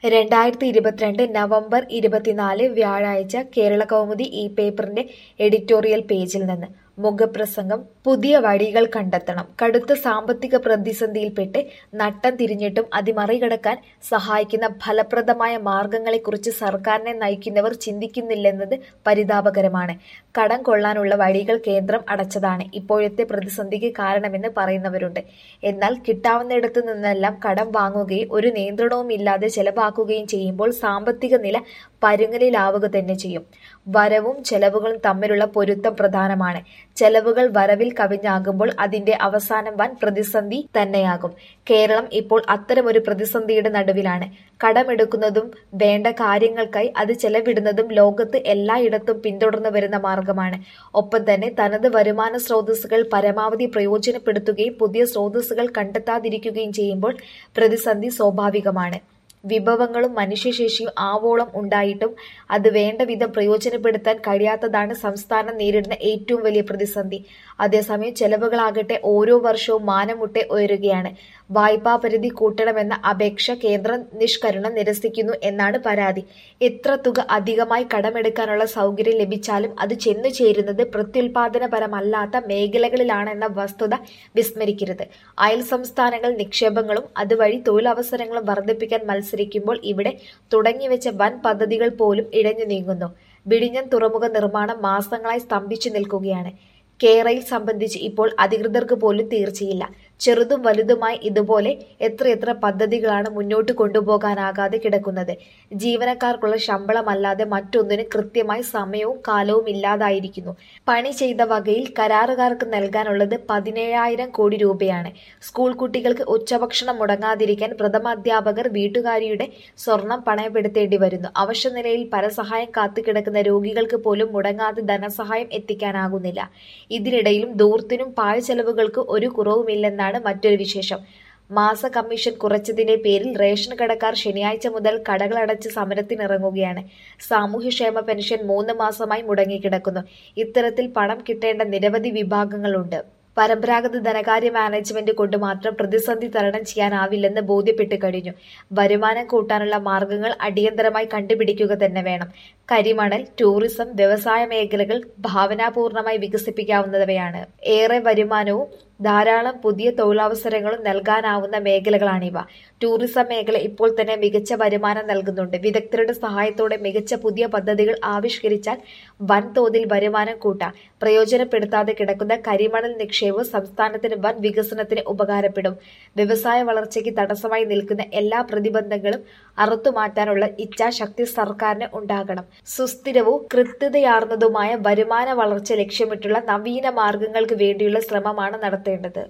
രണ്ടായിരത്തി ഇരുപത്തിരണ്ട് നവംബർ ഇരുപത്തിനാല് വ്യാഴാഴ്ച കേരളകൗമുദി ഈ പേപ്പറിന്റെ എഡിറ്റോറിയൽ പേജിൽ നിന്ന് മുഖപ്രസംഗം പുതിയ വഴികൾ കണ്ടെത്തണം കടുത്ത സാമ്പത്തിക പ്രതിസന്ധിയിൽപ്പെട്ട് നട്ടം തിരിഞ്ഞിട്ടും അത് മറികടക്കാൻ സഹായിക്കുന്ന ഫലപ്രദമായ മാർഗങ്ങളെക്കുറിച്ച് സർക്കാരിനെ നയിക്കുന്നവർ ചിന്തിക്കുന്നില്ലെന്നത് പരിതാപകരമാണ് കടം കൊള്ളാനുള്ള വഴികൾ കേന്ദ്രം അടച്ചതാണ് ഇപ്പോഴത്തെ പ്രതിസന്ധിക്ക് കാരണമെന്ന് പറയുന്നവരുണ്ട് എന്നാൽ കിട്ടാവുന്നിടത്തു നിന്നെല്ലാം കടം വാങ്ങുകയും ഒരു നിയന്ത്രണവുമില്ലാതെ ചെലവാക്കുകയും ചെയ്യുമ്പോൾ സാമ്പത്തിക നില പരുങ്ങലിലാവുക തന്നെ ചെയ്യും വരവും ചെലവുകളും തമ്മിലുള്ള പൊരുത്തം പ്രധാനമാണ് ചെലവുകൾ വരവിൽ കവിഞ്ഞാകുമ്പോൾ അതിന്റെ അവസാനം വൻ പ്രതിസന്ധി തന്നെയാകും കേരളം ഇപ്പോൾ അത്തരമൊരു പ്രതിസന്ധിയുടെ നടുവിലാണ് കടമെടുക്കുന്നതും വേണ്ട കാര്യങ്ങൾക്കായി അത് ചെലവിടുന്നതും ലോകത്ത് എല്ലായിടത്തും പിന്തുടർന്നു വരുന്ന മാർഗമാണ് ഒപ്പം തന്നെ തനത് വരുമാന സ്രോതസ്സുകൾ പരമാവധി പ്രയോജനപ്പെടുത്തുകയും പുതിയ സ്രോതസ്സുകൾ കണ്ടെത്താതിരിക്കുകയും ചെയ്യുമ്പോൾ പ്രതിസന്ധി സ്വാഭാവികമാണ് വിഭവങ്ങളും മനുഷ്യശേഷിയും ആവോളം ഉണ്ടായിട്ടും അത് വേണ്ട വിധം പ്രയോജനപ്പെടുത്താൻ കഴിയാത്തതാണ് സംസ്ഥാനം നേരിടുന്ന ഏറ്റവും വലിയ പ്രതിസന്ധി അതേസമയം ചെലവുകളാകട്ടെ ഓരോ വർഷവും മാനമുട്ടെ ഉയരുകയാണ് വായ്പാ പരിധി കൂട്ടണമെന്ന അപേക്ഷ കേന്ദ്രം നിഷ്കരുണം നിരസിക്കുന്നു എന്നാണ് പരാതി എത്ര തുക അധികമായി കടമെടുക്കാനുള്ള സൗകര്യം ലഭിച്ചാലും അത് ചെന്നു ചേരുന്നത് പ്രത്യുൽപാദനപരമല്ലാത്ത മേഖലകളിലാണെന്ന വസ്തുത വിസ്മരിക്കരുത് അയൽ സംസ്ഥാനങ്ങൾ നിക്ഷേപങ്ങളും അതുവഴി തൊഴിലവസരങ്ങളും വർദ്ധിപ്പിക്കാൻ മത്സരിക്കുമ്പോൾ ഇവിടെ തുടങ്ങിവെച്ച വൻ പദ്ധതികൾ പോലും ഇഴഞ്ഞു നീങ്ങുന്നു വിഴിഞ്ഞം തുറമുഖ നിർമ്മാണം മാസങ്ങളായി സ്തംഭിച്ചു നിൽക്കുകയാണ് കേരയിൽ സംബന്ധിച്ച് ഇപ്പോൾ അധികൃതർക്ക് പോലും തീർച്ചയില്ല ചെറുതും വലുതുമായി ഇതുപോലെ എത്രയെത്ര പദ്ധതികളാണ് മുന്നോട്ട് കൊണ്ടുപോകാനാകാതെ കിടക്കുന്നത് ജീവനക്കാർക്കുള്ള ശമ്പളമല്ലാതെ മറ്റൊന്നിനും കൃത്യമായി സമയവും കാലവും ഇല്ലാതായിരിക്കുന്നു പണി ചെയ്ത വകയിൽ കരാറുകാർക്ക് നൽകാനുള്ളത് പതിനേഴായിരം കോടി രൂപയാണ് സ്കൂൾ കുട്ടികൾക്ക് ഉച്ചഭക്ഷണം മുടങ്ങാതിരിക്കാൻ പ്രഥമാധ്യാപകർ വീട്ടുകാരിയുടെ സ്വർണം പണയപ്പെടുത്തേണ്ടി വരുന്നു അവശനിലയിൽ പരസഹായം കാത്തുകിടക്കുന്ന രോഗികൾക്ക് പോലും മുടങ്ങാതെ ധനസഹായം എത്തിക്കാനാകുന്നില്ല ഇതിനിടയിലും ദൂർത്തിനും പാഴ്ചെലവുകൾക്ക് ഒരു കുറവുമില്ലെന്നാണ് മറ്റൊരു വിശേഷം മാസ കമ്മീഷൻ കുറച്ചതിന്റെ പേരിൽ റേഷൻ കടക്കാർ ശനിയാഴ്ച മുതൽ കടകളടച്ച് സമരത്തിനിറങ്ങുകയാണ് സാമൂഹ്യക്ഷേമ പെൻഷൻ മൂന്ന് മാസമായി മുടങ്ങിക്കിടക്കുന്നു ഇത്തരത്തിൽ പണം കിട്ടേണ്ട നിരവധി വിഭാഗങ്ങളുണ്ട് പരമ്പരാഗത ധനകാര്യ മാനേജ്മെന്റ് കൊണ്ട് മാത്രം പ്രതിസന്ധി തരണം ചെയ്യാനാവില്ലെന്ന് ബോധ്യപ്പെട്ടു കഴിഞ്ഞു വരുമാനം കൂട്ടാനുള്ള മാർഗങ്ങൾ അടിയന്തരമായി കണ്ടുപിടിക്കുക തന്നെ വേണം കരിമണൽ ടൂറിസം വ്യവസായ മേഖലകൾ ഭാവനാപൂർണമായി വികസിപ്പിക്കാവുന്നവയാണ് ഏറെ വരുമാനവും ധാരാളം പുതിയ തൊഴിലവസരങ്ങളും നൽകാനാവുന്ന മേഖലകളാണിവ ടൂറിസം മേഖല ഇപ്പോൾ തന്നെ മികച്ച വരുമാനം നൽകുന്നുണ്ട് വിദഗ്ധരുടെ സഹായത്തോടെ മികച്ച പുതിയ പദ്ധതികൾ ആവിഷ്കരിച്ചാൽ വൻതോതിൽ വരുമാനം കൂട്ടാം പ്രയോജനപ്പെടുത്താതെ കിടക്കുന്ന കരിമണൽ നിക്ഷേപം സംസ്ഥാനത്തിന് വൻ വികസനത്തിന് ഉപകാരപ്പെടും വ്യവസായ വളർച്ചയ്ക്ക് തടസ്സമായി നിൽക്കുന്ന എല്ലാ പ്രതിബന്ധങ്ങളും അറുത്തുമാറ്റാനുള്ള ഇച്ഛാശക്തി സർക്കാരിന് ഉണ്ടാകണം സുസ്ഥിരവും കൃത്യതയാർന്നതുമായ വരുമാന വളർച്ച ലക്ഷ്യമിട്ടുള്ള നവീന മാർഗങ്ങൾക്ക് വേണ്ടിയുള്ള ശ്രമമാണ് നടത്തേണ്ടത്